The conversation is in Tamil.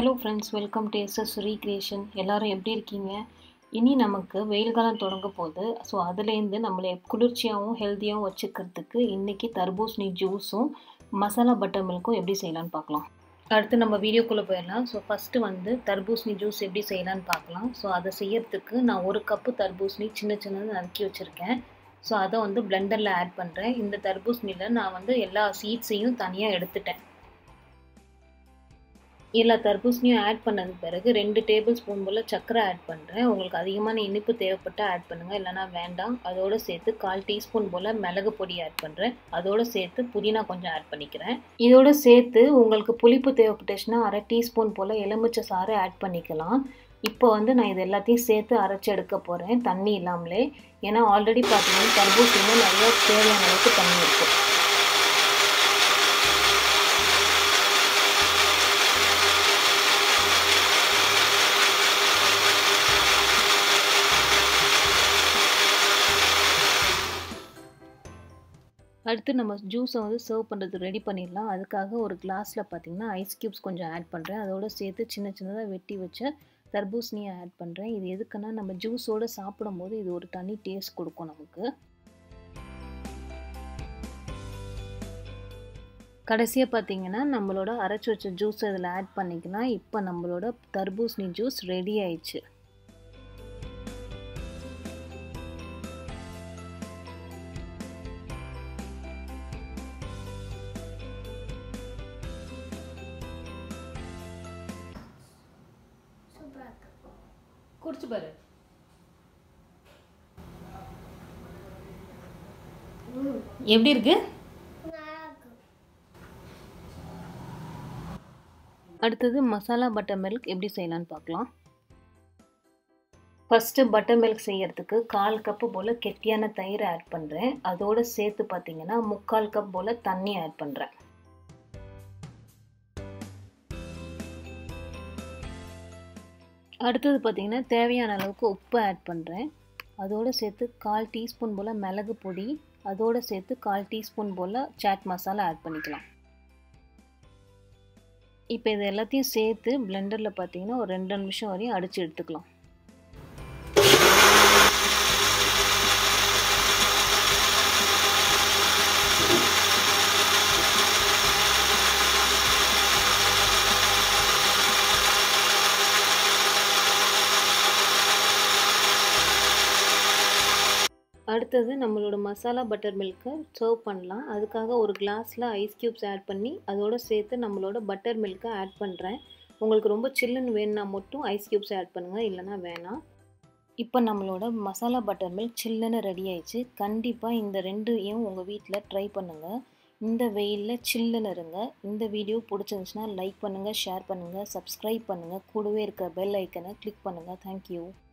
hello friends welcome to SS recreation எல்லாரும் எப்படி இருக்கீங்க இனி நமக்கு வெயில் காலம் தொடங்க போகுது ஸோ அதுலேருந்து நம்மளை குளிர்ச்சியாகவும் ஹெல்த்தியாகவும் வச்சுக்கிறதுக்கு இன்றைக்கி தர்பூசணி ஜூஸும் மசாலா பட்டர் மில்க்கும் எப்படி செய்யலான்னு பார்க்கலாம் அடுத்து நம்ம வீடியோக்குள்ளே போயிடலாம் ஸோ ஃபஸ்ட்டு வந்து தர்பூசணி ஜூஸ் எப்படி செய்யலான்னு பார்க்கலாம் ஸோ அதை செய்யறதுக்கு நான் ஒரு கப்பு தர்பூசணி சின்ன சின்னதாக நறுக்கி வச்சுருக்கேன் ஸோ அதை வந்து பிளெண்டரில் ஆட் பண்ணுறேன் இந்த தர்பூசணியில் நான் வந்து எல்லா சீட்ஸையும் தனியாக எடுத்துட்டேன் எல்லா தர்பூசணியும் ஆட் பண்ணது பிறகு ரெண்டு டேபிள் ஸ்பூன் போல் சர்க்கரை ஆட் பண்ணுறேன் உங்களுக்கு அதிகமான இனிப்பு தேவைப்பட்டால் ஆட் பண்ணுங்கள் இல்லைனா வேண்டாம் அதோடு சேர்த்து கால் டீஸ்பூன் போல் மிளகு பொடி ஆட் பண்ணுறேன் அதோடு சேர்த்து புதினா கொஞ்சம் ஆட் பண்ணிக்கிறேன் இதோடு சேர்த்து உங்களுக்கு புளிப்பு தேவைப்பட்டுச்சுன்னா அரை டீஸ்பூன் போல் எலுமிச்சை சாறு ஆட் பண்ணிக்கலாம் இப்போ வந்து நான் இது எல்லாத்தையும் சேர்த்து அரைச்சி எடுக்க போகிறேன் தண்ணி இல்லாமலே ஏன்னா ஆல்ரெடி பார்த்தீங்கன்னா தர்பூசணியில் நிறைய தேவையான அளவுக்கு தண்ணி இருக்குது அடுத்து நம்ம ஜூஸை வந்து சர்வ் பண்ணுறது ரெடி பண்ணிடலாம் அதுக்காக ஒரு கிளாஸில் பார்த்திங்கன்னா ஐஸ் க்யூப்ஸ் கொஞ்சம் ஆட் பண்ணுறேன் அதோடு சேர்த்து சின்ன சின்னதாக வெட்டி வச்ச தர்பூசணியை ஆட் பண்ணுறேன் இது எதுக்குன்னா நம்ம ஜூஸோடு சாப்பிடும்போது இது ஒரு தனி டேஸ்ட் கொடுக்கும் நமக்கு கடைசியாக பார்த்தீங்கன்னா நம்மளோட அரைச்சி வச்ச ஜூஸ் இதில் ஆட் பண்ணிக்கலாம் இப்போ நம்மளோட தர்பூசணி ஜூஸ் ரெடி ஆயிடுச்சு குடிச்சு பாரு எப்படி இருக்கு அடுத்தது மசாலா பட்டர் மில்க் எப்படி செய்யலான்னு பார்க்கலாம் ஃபஸ்ட்டு பட்டர் மில்க் செய்யறதுக்கு கால் கப்பு போல் கெட்டியான தயிர் ஆட் பண்ணுறேன் அதோடு சேர்த்து பார்த்தீங்கன்னா முக்கால் கப் போல் தண்ணி ஆட் பண்ணுறேன் அடுத்தது பார்த்திங்கன்னா தேவையான அளவுக்கு உப்பு ஆட் பண்ணுறேன் அதோடு சேர்த்து கால் டீஸ்பூன் போல் மிளகு பொடி அதோடு சேர்த்து கால் டீஸ்பூன் போல் சாட் மசாலா ஆட் பண்ணிக்கலாம் இப்போ இது எல்லாத்தையும் சேர்த்து பிளெண்டரில் பார்த்தீங்கன்னா ஒரு ரெண்டு நிமிஷம் வரையும் அடித்து எடுத்துக்கலாம் அடுத்தது நம்மளோட மசாலா பட்டர் மில்க்கை சர்வ் பண்ணலாம் அதுக்காக ஒரு கிளாஸில் ஐஸ் க்யூப்ஸ் ஆட் பண்ணி அதோடு சேர்த்து நம்மளோட பட்டர் மில்க்கை ஆட் பண்ணுறேன் உங்களுக்கு ரொம்ப சில்லுன்னு வேணுன்னா மட்டும் ஐஸ் க்யூப்ஸ் ஆட் பண்ணுங்கள் இல்லைனா வேணாம் இப்போ நம்மளோட மசாலா பட்டர் மில்க் சில்லுன்னு ரெடி ஆயிடுச்சு கண்டிப்பாக இந்த ரெண்டையும் உங்கள் வீட்டில் ட்ரை பண்ணுங்கள் இந்த வெயிலில் சில்லுன்னு இருங்க இந்த வீடியோ பிடிச்சிருந்துச்சுன்னா லைக் பண்ணுங்கள் ஷேர் பண்ணுங்கள் சப்ஸ்கிரைப் பண்ணுங்கள் கூடவே இருக்க பெல் ஐக்கனை கிளிக் பண்ணுங்கள் தேங்க்யூ